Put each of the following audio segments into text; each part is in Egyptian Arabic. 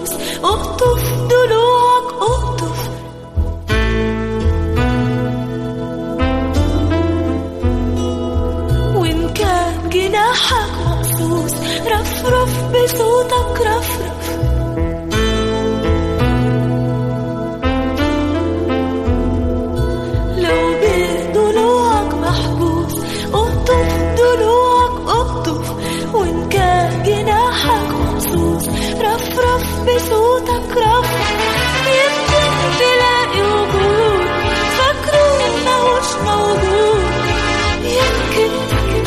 محبوس اقطف ضلوعك اقطف وإن كان جناحك مقصوص رفرف بصوتك رفرف لو بضلوعك محبوس اقطف ضلوعك اقطف وإن كان جناحك مقصوص رفرف بصوتك رفرف يمكن تلاقي وجود فاكره ماهوش موجود يمكن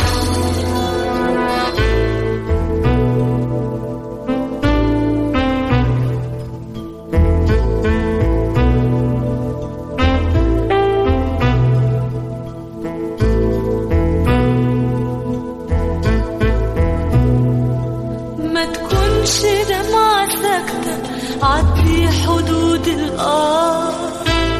ما تكونش دمعة ساكتة عدي حدود الأرض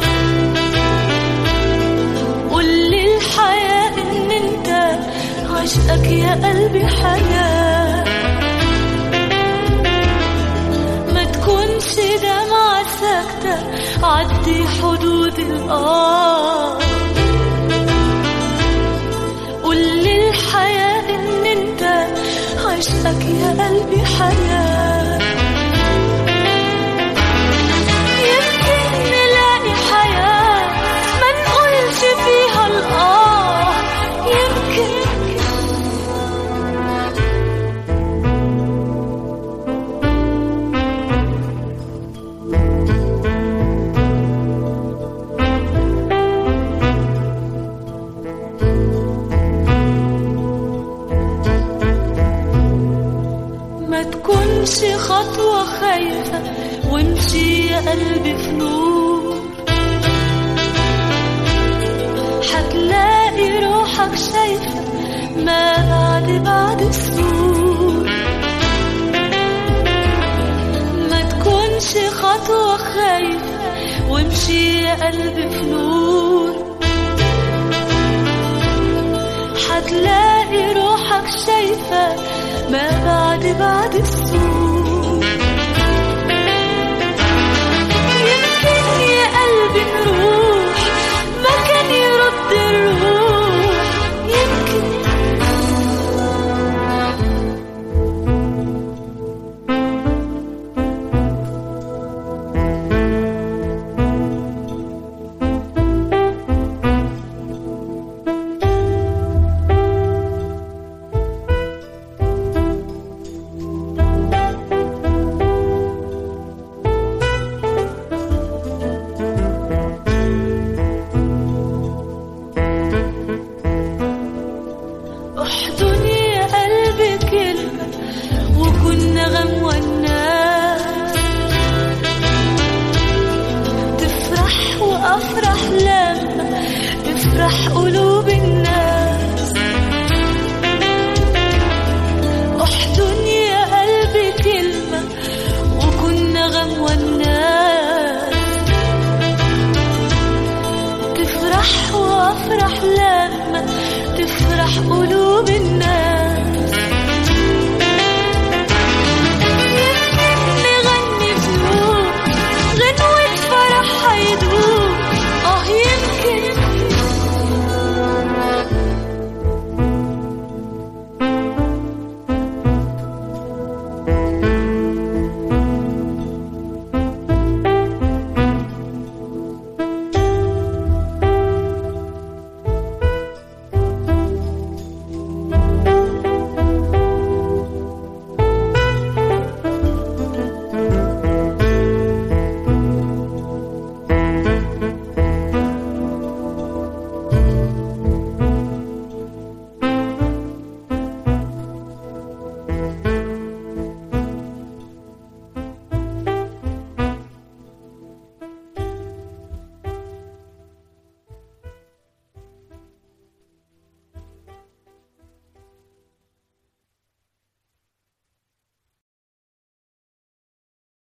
قول للحياة إن أنت عشقك يا قلبي حياة ما تكونش دمعة ساكتة عدي حدود الأرض قول للحياة إن أنت عشقك يا قلبي حياة يمكن نلاقي حياة ما نقولش فيها الآه يمكن ما تكونش خطوة خايفة وامشي يا قلبي في نور هتلاقي روحك شايفة ما بعد بعد السور ما تكونش خطوة خايفة وامشي يا قلبي في نور هتلاقي روحك شايفة ما بعد بعد السور